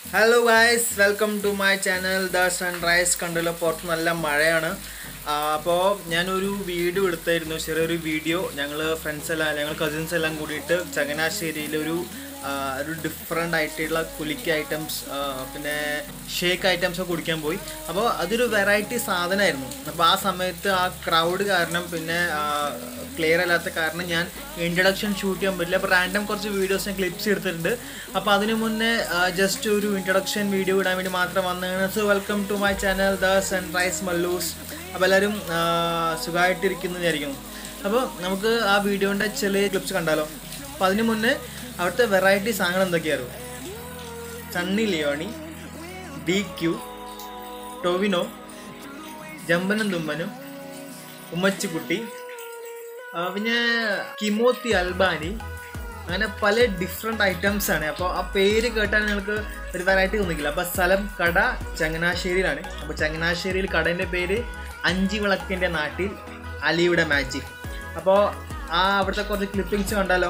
Hello guys welcome to my channel the sunrise കണ്ടല്ലോ പുറത്ത് നല്ല മഴയാണ് അപ്പോൾ ഞാനൊരു വീഡിയോ എടുത്തായിരുന്നു ചെറിയൊരു വീഡിയോ ഞങ്ങൾ ഫ്രണ്ട്സ് എല്ലാം ഞങ്ങൾ കസിൻസ് എല്ലാം കൂടിയിട്ട് ചങ്ങനാശ്ശേരിയിലൊരു ആ, ഒരു ഡിഫറെൻ്റ് ആയിട്ടുള്ള കുലിക്ക് ഐറ്റംസ് പിന്നെ ഷേക്ക് ഐറ്റംസ് ഒക്കെ കുടിക്കാൻ പോയി അപ്പോൾ അതൊരു വെറൈറ്റി സാധനമായിരുന്നു അപ്പോൾ ആ സമയത്ത് ആ ക്രൗഡ് കാരണം പിന്നെ ക്ലിയർ അല്ലാത്ത കാരണം ഞാൻ ഇൻട്രഡക്ഷൻ ഷൂട്ട് ചെയ്യാൻ പറ്റില്ല അപ്പോൾ റാൻഡം കുറച്ച് വീഡിയോസ് ഞാൻ ക്ലിപ്സ് എടുത്തിട്ടുണ്ട് അപ്പോൾ അതിന് മുന്നേ ജസ്റ്റ് ഒരു ഇൻട്രഡക്ഷൻ വീഡിയോ ഇടാൻ വേണ്ടി മാത്രം വന്നതാണ് so welcome to my channel the sunrise Mallus അപ്പോൾ എല്ലാവരും സുഖമായിട്ടിരിക്കുന്നു വിചാരിക്കുന്നു അപ്പോൾ നമുക്ക് ആ വീഡിയോൻ്റെ ചെറിയ ക്ലിപ്സ് കണ്ടാലോ അപ്പോൾ അതിന് മുന്നേ അവിടുത്തെ വെറൈറ്റി സാധനങ്ങൾ എന്തൊക്കെയായിരുന്നു സണ്ണി ലിയോണി ഡി ക്യു ടൊവിനോ ജമ്പനും തുമ്പനും ഉമ്മച്ചിക്കുട്ടി ആ, പിന്നെ കിമോത്തി അൽബാനി അങ്ങനെ പല ഡിഫറെൻ്റ് ഐറ്റംസ് ആണ് അപ്പോൾ ആ പേര് കേട്ടാൽ നിങ്ങൾക്ക് ഒരു വെറൈറ്റി തോന്നിക്കില്ല അപ്പോൾ സ്ഥലം കട ചങ്ങനാശ്ശേരിയിലാണ് അപ്പോൾ ചങ്ങനാശ്ശേരിയിൽ കടേൻ്റെ പേര് അഞ്ചി വിളക്കിൻ്റെ നാട്ടിൽ അലിയുടെ മാജിക് അപ്പോൾ ആ അവിടുത്തെ കുറച്ച് ക്ലിപ്പിങ്സ് കണ്ടാലോ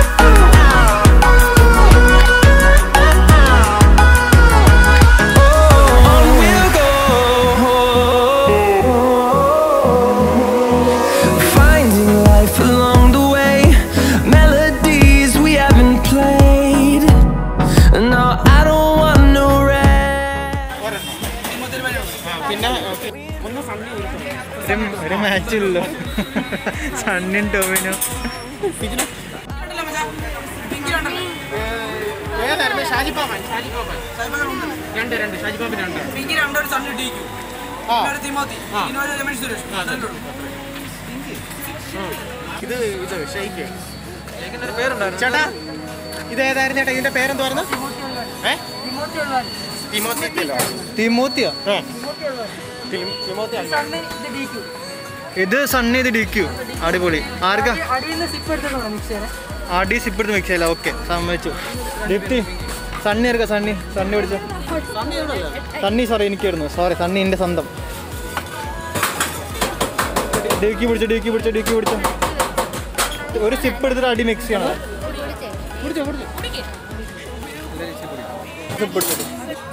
on we'll go. Finding life along the way, melodies we haven't played. No, I don't want no rest. ഒരു ഒരു മാച്ചില്ലല്ലോ സണ്ണിൻ ടോവിനോ പിങ്കി രണ്ടൊരു സണ്ണ് ഇടിക്കും ഒരു തിമോത്തി ഇന്നൊരു രമേശ് സുരേഷ് അത്രേ ഉള്ളൂ. ഇത് ഇത് ഷെയ്ക്ക് ചേട്ടാ ഇത് ഏതായിരുന്നു ചേട്ടാ ഇതിന്റെ പേരെന്തായിരുന്നു തിമോത്തിയോ സണ്ണ് ഇത് ഡിക്യു. ഇത് സണ്ണി ഇത് ഡിക്യു അടിപൊളി ആർക്കാ അടിയിൽ നിന്ന് സിപ്പ് എടുത്തിട്ടുണ്ടോ മിക്സറ് ആടി സിപ്പ് എടുത്ത് മിക്സ് ചെയ്യില്ല ഓക്കെ സമ്മതിച്ചു ദീപ്തി സണ്ണി എടുക്ക സണ്ണി സണ്ണി പിടിച്ചോ സണ്ണി സോറി എനിക്കായിരുന്നു സോറി സണ്ണി എൻ്റെ സ്വന്തം ഡീക്കി പിടിച്ചോ ഡീക്കി പിടിച്ചോ ഡീക്കി പിടിച്ചോ ഒരു സിപ്പ് എടുത്തിട്ട് അടി മിക്സ് ചെയ്യണം സിപ്പ് എടുത്തിട്ട്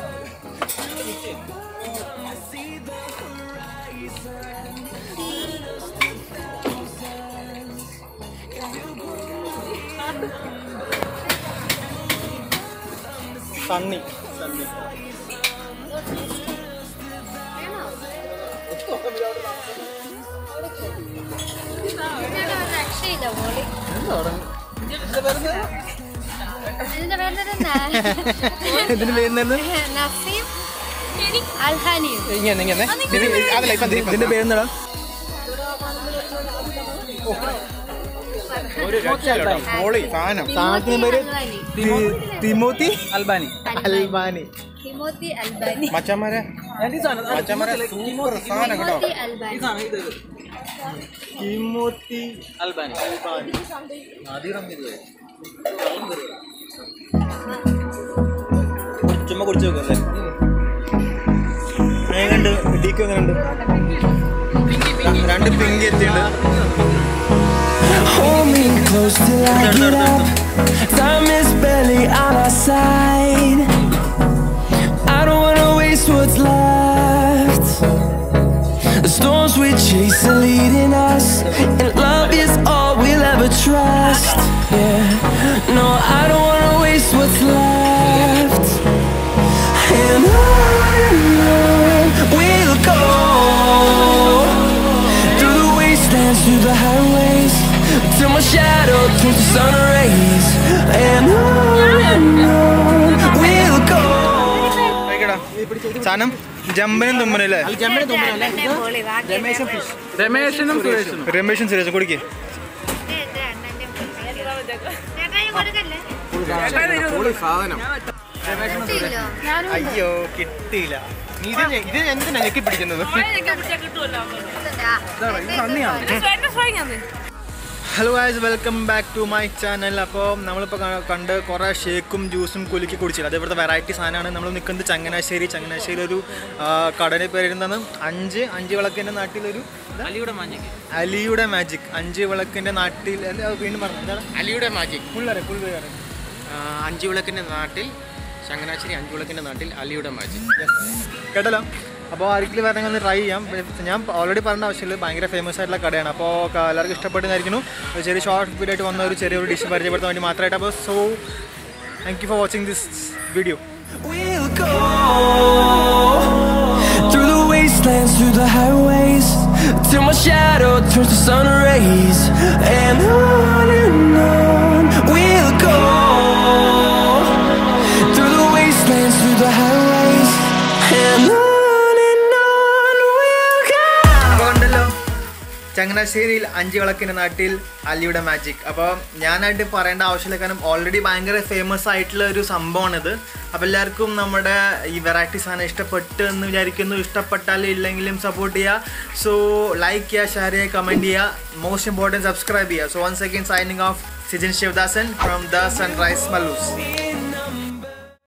സണ്ണി സണ്ണി രക്ഷയില്ല മോളി ഇതിന്റെ പേരെന്താ ഇതിന് പേരുന്നത് നസീം അൽഹാനിയും ഇങ്ങനെ ഇങ്ങനെ അതല്ല ഇപ്പം ഇതിന്റെ പേരെന്താ സാധനത്തിന്റെ പേര് അൽബാനി തി- തിമോത്തി അൽബാനി അൽബാനി ടിമോത്തി അൽബാനി മച്ചന്മാരെ ടിമോത്തി അൽബാനി തിമോത്തി അൽബാനി അൽബാനി ചുമ്മാ കുടിച്ചു നോക്കല്ലേ എങ്ങനെയുണ്ട് ഡീക്ക് എങ്ങനെയുണ്ട് രണ്ട് പിങ്കി എത്തിയിട്ടുണ്ട് Hold me close till I get up. Time is barely on our side. I don't wanna waste what's left. The storms we chase are leading us, and love is all we'll ever trust. Yeah, no, I don't wanna waste what's left. And on we'll go through the wastelands, through the highways, till my shadow turns to sun rays. And on we'll go. സാധനം ജമ്പനും തുമ്പനും അല്ലേ രമേശനും സുരേഷനും രമേശും സുരേഷും കുടിക്കേ ഞാനും അയ്യോ കിട്ടിയില്ല ഇത് ഞ- ഇത് എന്തിനാ ഞെക്കി പിടിക്കുന്നത് hello guys welcome back to my channel അപ്പോൾ നമ്മളിപ്പോൾ ക- കണ്ട് കുറേ ഷേക്കും ജ്യൂസും കുലുക്കി കുടിച്ചില്ല അത് ഇവിടുത്തെ വെറൈറ്റി സാധനമാണ് നമ്മൾ നിൽക്കുന്നത് ചങ്ങനാശ്ശേരി ചങ്ങനാശ്ശേരി ഒരു കടനെ പേരിടുന്നത് അഞ്ച് അഞ്ച് വിളക്കിൻ്റെ നാട്ടിലൊരു എന്താ? അലിയുടെ മഞ്ഞക്ക് അലിയുടെ മാജിക് അഞ്ച് വിളക്കിൻ്റെ നാട്ടിൽ എന്താ വീണ്ടും പറഞ്ഞു എന്താണ് അലിയുടെ മാജിക് പുള്ളരെ പുള്ളേറെ അഞ്ചു വിളക്കിന്റെ നാട്ടിൽ ചങ്ങനാശ്ശേരി അഞ്ചുവിളക്കിൻ്റെ നാട്ടിൽ അലിയുടെ മാജിക് കേട്ടല്ലോ അപ്പോൾ ആർക്കെങ്കിലും വരണമെങ്കിൽ ഒന്ന് ട്രൈ ചെയ്യാം പിന്നെ ഞാൻ ഓൾറെഡി പറഞ്ഞ ആവശ്യമില്ല ഭയങ്കര ഫേമസ് ആയിട്ടുള്ള കടയാണ് അപ്പോൾ ക- എല്ലാവർക്കും ഇഷ്ടപ്പെടുന്നതായിരിക്കുന്നു ഒരു ചെറിയ ഷോർട്ട് വീഡിയോ ആയിട്ട് വന്ന ഒരു ചെറിയൊരു ഡിഷ് പരിചയപ്പെടുത്താൻ വേണ്ടി മാത്രമായിട്ട് അപ്പോൾ so thank you for watching this video We'll go through the wastelands, through the highways, till my shadow turns to sun rays, and on and on. We'll go through the wastelands, through the highways, and on and on. We'll go. അപ്പോൾ കണ്ടല്ലോ ചങ്ങനാശ്ശേരിയിൽ അഞ്ച് വിളക്കിൻ്റെ നാട്ടിൽ അലിയുടെ magic അപ്പോൾ ഞാനായിട്ട് പറയേണ്ട ആവശ്യമില്ല കാരണം ഓൾറെഡി ഭയങ്കര ഫേമസ് ആയിട്ടുള്ള ഒരു സംഭവമാണിത് അപ്പോൾ എല്ലാവർക്കും നമ്മുടെ ഈ വെറൈറ്റി സാധനം ഇഷ്ടപ്പെട്ട് എന്ന് വിചാരിക്കുന്നു ഇഷ്ടപ്പെട്ടാലും ഇല്ലെങ്കിലും സപ്പോർട്ട് ചെയ്യുക സോ ലൈക്ക് ചെയ്യുക ഷെയർ ചെയ്യുക കമൻറ്റ് ചെയ്യുക മോസ്റ്റ് ഇമ്പോർട്ടൻറ്റ് സബ്സ്ക്രൈബ് ചെയ്യുക so one second signing off Sijin Sivadasan from the sunrise Mallus